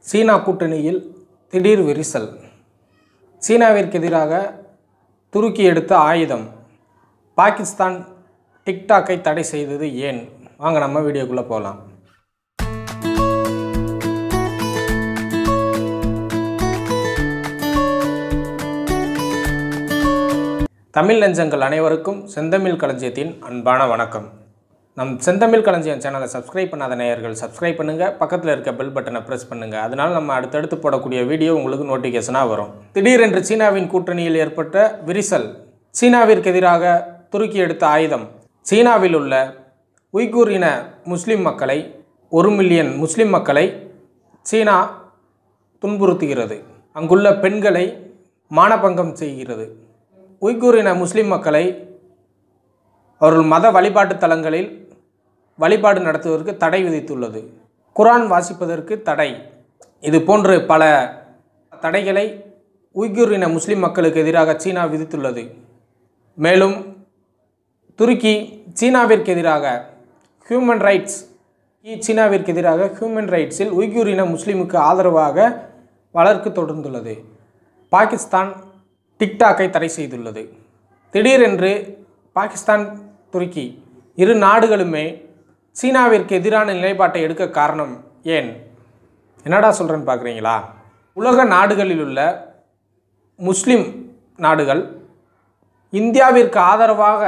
சீனா கூட்டணியில் திடீர் விரிசல் சீனாவிற்கு எதிராக துருக்கி எடுத்த ஆயுதம் பாகிஸ்தான் டிக்டாக்கை தடை செய்தது ஏன் வாங்க நம்ம வீடியோக்குள்ளே போகலாம் தமிழ் நெஞ்சங்கள் அனைவருக்கும் செந்தமிழ் களஞ்சியத்தின் அன்பான வணக்கம் நம் செந்தமிழ் களஞ்சியம் சேனலை சப்ஸ்கிரைப் பண்ணாத நேயர்கள் சப்ஸ்கிரைப் பண்ணுங்கள் பக்கத்தில் இருக்க பெல் பட்டனை ப்ரெஸ் பண்ணுங்கள் அதனால் நம்ம அடுத்தடுத்து போடக்கூடிய வீடியோ உங்களுக்கு நோட்டிஃபிகேஷனாக வரும் திடீரென்று சீனாவின் கூட்டணியில் ஏற்பட்ட விரிசல் சீனாவிற்கு எதிராக துருக்கி எடுத்த ஆயுதம் சீனாவில் உள்ள உய்கூர் இன முஸ்லிம் மக்களை ஒரு மில்லியன் முஸ்லிம் மக்களை சீனா துன்புறுத்துகிறது அங்குள்ள பெண்களை மானபங்கம் செய்கிறது உய்கூர் இன முஸ்லிம் மக்களை அவர்கள் மத வழிபாட்டு தலங்களில் வழிபாடு நடத்துவதற்கு தடை விதித்துள்ளது குரான் வாசிப்பதற்கு தடை இது போன்று பல தடைகளை உய்கூர் இன முஸ்லிம் மக்களுக்கு எதிராக சீனா விதித்துள்ளது மேலும் துருக்கி சீனாவிற்கு எதிராக ஹியூமன் ரைட்ஸ் சீனாவிற்கு எதிராக ஹியூமன் ரைட்ஸில் உய்கூர் இன முஸ்லீமுக்கு ஆதரவாக வழக்கு தொடர்ந்துள்ளது பாகிஸ்தான் டிக்டாக்கை தடை செய்துள்ளது திடீரென்று பாகிஸ்தான் துருக்கி இரு நாடுகளுமே சீனாவிற்கு எதிரான நிலைப்பாட்டை எடுக்க காரணம் ஏன் என்னடா சொல்கிறேன்னு பார்க்குறீங்களா உலக நாடுகளில் உள்ள முஸ்லிம் நாடுகள் இந்தியாவிற்கு ஆதரவாக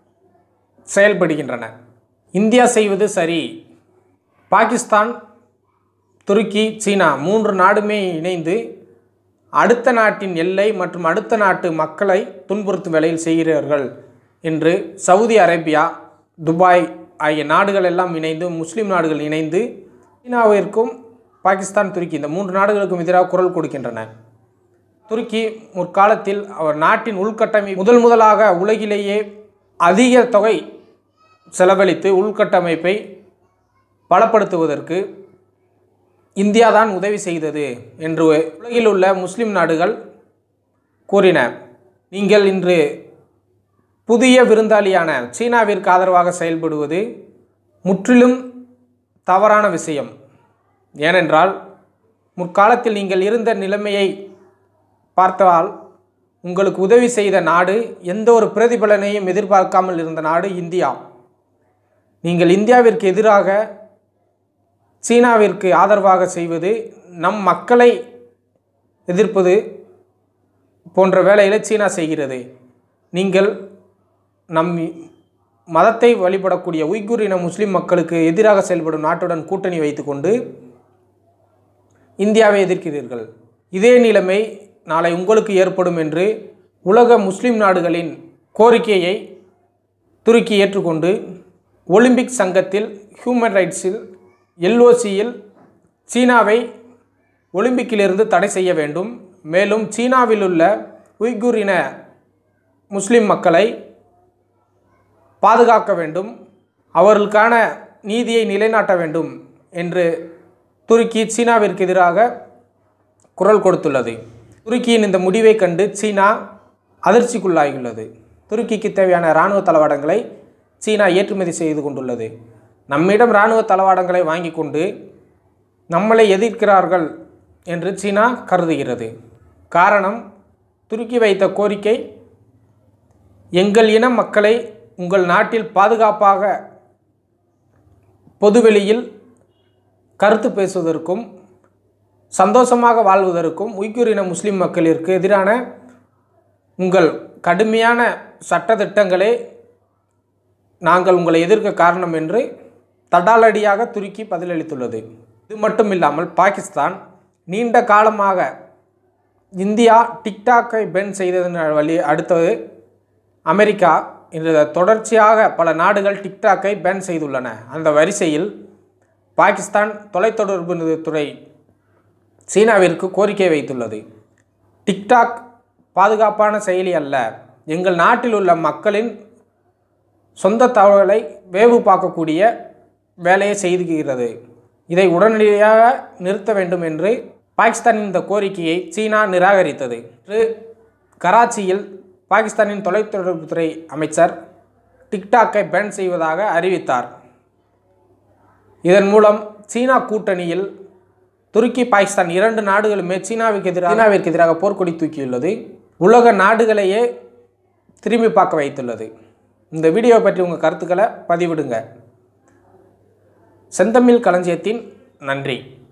செயல்படுகின்றன இந்தியா செய்வது சரி பாகிஸ்தான் துருக்கி சீனா மூன்று நாடுமே இணைந்து அடுத்த நாட்டின் எல்லை மற்றும் அடுத்த நாட்டு மக்களை துன்புறுத்தும் வேலையில் செய்கிறார்கள் என்று சவுதி அரேபியா துபாய் ஆகிய நாடுகள் எல்லாம் இணைந்து முஸ்லீம் நாடுகள் இணைந்து சீனாவிற்கும் பாகிஸ்தான் துருக்கி இந்த மூன்று நாடுகளுக்கும் எதிராக குரல் கொடுக்கின்றன துருக்கி முற்காலத்தில் அவர் நாட்டின் உள்கட்டமை முதல் முதலாக உலகிலேயே அதிக தொகை செலவழித்து உள்கட்டமைப்பை பலப்படுத்துவதற்கு இந்தியா தான் உதவி செய்தது என்று உலகில் உள்ள முஸ்லிம் நாடுகள் கூறின நீங்கள் இன்று புதிய விருந்தாளியான சீனாவிற்கு ஆதரவாக செயல்படுவது முற்றிலும் தவறான விஷயம் ஏனென்றால் முற்காலத்தில் நீங்கள் இருந்த நிலைமையை பார்த்தால் உங்களுக்கு உதவி செய்த நாடு எந்த ஒரு பிரதிபலனையும் எதிர்பார்க்காமல் இருந்த நாடு இந்தியா நீங்கள் இந்தியாவிற்கு எதிராக சீனாவிற்கு ஆதரவாக செய்வது நம் மக்களை எதிர்ப்பது போன்ற வேலைகளை சீனா செய்கிறது நீங்கள் நம் மதத்தை வழிபடக்கூடிய உய்குர் இன முஸ்லிம் மக்களுக்கு எதிராக செயல்படும் நாட்டுடன் கூட்டணி வைத்துக்கொண்டு இந்தியாவை எதிர்க்கிறீர்கள் இதே நிலைமை நாளை உங்களுக்கு ஏற்படும் என்று உலக முஸ்லிம் நாடுகளின் கோரிக்கையை துருக்கி ஏற்றுக்கொண்டு ஒலிம்பிக் சங்கத்தில் ஹியூமன் ரைட்ஸில் எல்ஓசியில் சீனாவை ஒலிம்பிக்கிலிருந்து தடை செய்ய வேண்டும் மேலும் சீனாவில் உள்ள உய்குர் இன முஸ்லிம் மக்களை பாதுகாக்க வேண்டும் அவர்களுக்கான நீதியை நிலைநாட்ட வேண்டும் என்று துருக்கி சீனாவிற்கு எதிராக குரல் கொடுத்துள்ளது துருக்கியின் இந்த முடிவை கண்டு சீனா அதிர்ச்சிக்குள்ளாகியுள்ளது துருக்கிக்கு தேவையான இராணுவ தளவாடங்களை சீனா ஏற்றுமதி செய்து கொண்டுள்ளது நம்மிடம் இராணுவ தளவாடங்களை வாங்கி கொண்டு நம்மளை எதிர்க்கிறார்கள் என்று சீனா கருதுகிறது காரணம் துருக்கி வைத்த கோரிக்கை எங்கள் இன மக்களை உங்கள் நாட்டில் பாதுகாப்பாக பொதுவெளியில் கருத்து பேசுவதற்கும் சந்தோஷமாக வாழ்வதற்கும் உய்குர் இன முஸ்லிம் மக்களிற்கு எதிரான உங்கள் கடுமையான சட்டத்திட்டங்களே நாங்கள் உங்களை எதிர்க்க காரணம் என்று தடாலடியாக துருக்கி பதிலளித்துள்ளது இது மட்டும் இல்லாமல் பாகிஸ்தான் நீண்ட காலமாக இந்தியா டிக்டாக்கை பென் செய்ததன் வழி அடுத்தது அமெரிக்கா இந்த தொடர்ச்சியாக பல நாடுகள் டிக்டாக்கை பேன் செய்துள்ளன அந்த வரிசையில் பாகிஸ்தான் தொலைத்தொடர்பு துறை சீனாவிற்கு கோரிக்கை வைத்துள்ளது டிக்டாக் பாதுகாப்பான செயலி அல்ல எங்கள் நாட்டில் உள்ள மக்களின் சொந்த தகவலை வேவு பார்க்கக்கூடிய வேலையை செய்துகிறது இதை உடனடியாக நிறுத்த வேண்டும் என்று பாகிஸ்தானின் இந்த கோரிக்கையை சீனா நிராகரித்தது இன்று கராச்சியில் பாகிஸ்தானின் தொலைத்தொடர்புத்துறை அமைச்சர் டிக்டாக்கை பேன் செய்வதாக அறிவித்தார் இதன் மூலம் சீனா கூட்டணியில் துருக்கி பாகிஸ்தான் இரண்டு நாடுகளுமே சீனாவுக்கு எதிராக சீனாவிற்கு எதிராக போர்க்கொடி தூக்கியுள்ளது உலக நாடுகளையே திரும்பி பார்க்க வைத்துள்ளது இந்த வீடியோவை பற்றி உங்கள் கருத்துக்களை பதிவிடுங்க செந்தமிழ் களஞ்சியத்தின் நன்றி